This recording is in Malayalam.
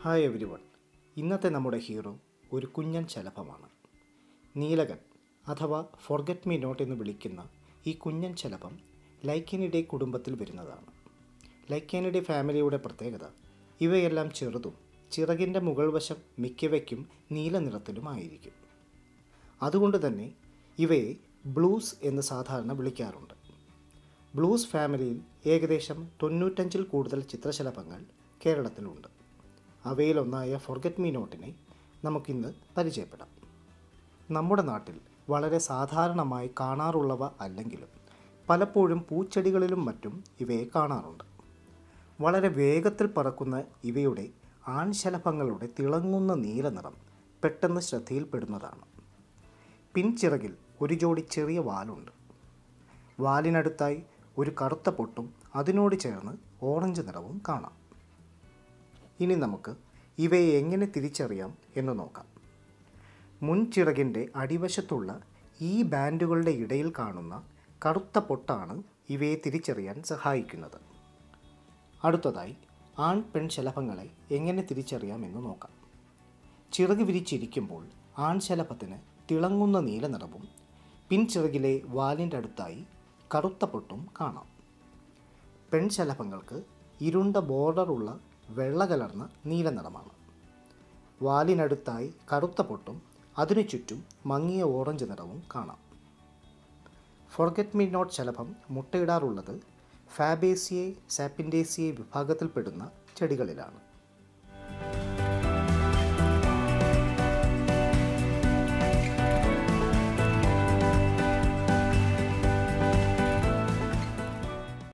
ഹായ് എവരി വൺ ഇന്നത്തെ നമ്മുടെ ഹീറോ ഒരു കുഞ്ഞൻ ശലഭമാണ് നീലകൻ അഥവാ ഫോർഗറ്റ് മീ നോട്ട് എന്ന് വിളിക്കുന്ന ഈ കുഞ്ഞൻ ശലഭം ലൈക്കേനിഡെ കുടുംബത്തിൽ വരുന്നതാണ് ലൈക്കേനിഡെ ഫാമിലിയുടെ പ്രത്യേകത ഇവയെല്ലാം ചെറുതും ചിറകിൻ്റെ മുകൾ വശം മിക്കവയ്ക്കും നീല നിറത്തിലുമായിരിക്കും അതുകൊണ്ട് തന്നെ ഇവയെ ബ്ലൂസ് എന്ന് സാധാരണ വിളിക്കാറുണ്ട് ബ്ലൂസ് ഫാമിലിയിൽ ഏകദേശം തൊണ്ണൂറ്റഞ്ചിൽ കൂടുതൽ ചിത്രശലഭങ്ങൾ കേരളത്തിലുണ്ട് അവയിലൊന്നായ ഫോർഗറ്റ് മീ നോട്ടിനെ നമുക്കിന്ന് പരിചയപ്പെടാം നമ്മുടെ നാട്ടിൽ വളരെ സാധാരണമായി കാണാറുള്ളവ അല്ലെങ്കിലും പലപ്പോഴും പൂച്ചെടികളിലും മറ്റും ഇവയെ കാണാറുണ്ട് വളരെ വേഗത്തിൽ പറക്കുന്ന ഇവയുടെ ആൺശലഭങ്ങളുടെ തിളങ്ങുന്ന നീല നിറം പെട്ടെന്ന് ശ്രദ്ധയിൽപ്പെടുന്നതാണ് പിൻചിറകിൽ ഒരു ജോഡി ചെറിയ വാലുണ്ട് വാലിനടുത്തായി ഒരു കറുത്ത പൊട്ടും അതിനോട് ചേർന്ന് ഓറഞ്ച് നിറവും കാണാം ഇനി നമുക്ക് ഇവയെ എങ്ങനെ തിരിച്ചറിയാം എന്ന് നോക്കാം മുൻചിറകിൻ്റെ അടിവശത്തുള്ള ഈ ബാൻഡുകളുടെ ഇടയിൽ കാണുന്ന കറുത്ത പൊട്ടാണ് ഇവയെ തിരിച്ചറിയാൻ സഹായിക്കുന്നത് അടുത്തതായി ആൺ പെൺ ശലഭങ്ങളെ എങ്ങനെ തിരിച്ചറിയാം എന്ന് നോക്കാം ചിറക് വിരിച്ചിരിക്കുമ്പോൾ ആൺശലഭത്തിന് തിളങ്ങുന്ന നീല നിറവും പിൻചിറകിലെ വാലിൻ്റെ അടുത്തായി കറുത്ത പൊട്ടും കാണാം പെൺശലഭങ്ങൾക്ക് ഇരുണ്ട ബോർഡറുള്ള വെള്ള കലർന്ന നീല നിറമാണ് വാലിനടുത്തായി കറുത്ത പൊട്ടും അതിനു ചുറ്റും മങ്ങിയ ഓറഞ്ച് നിറവും കാണാം ഫോർഗറ്റ് മീ നോട്ട് ശലഭം മുട്ടയിടാറുള്ളത് ഫാബേസിയെ സാപ്പിൻഡേസിയെ വിഭാഗത്തിൽപ്പെടുന്ന ചെടികളിലാണ്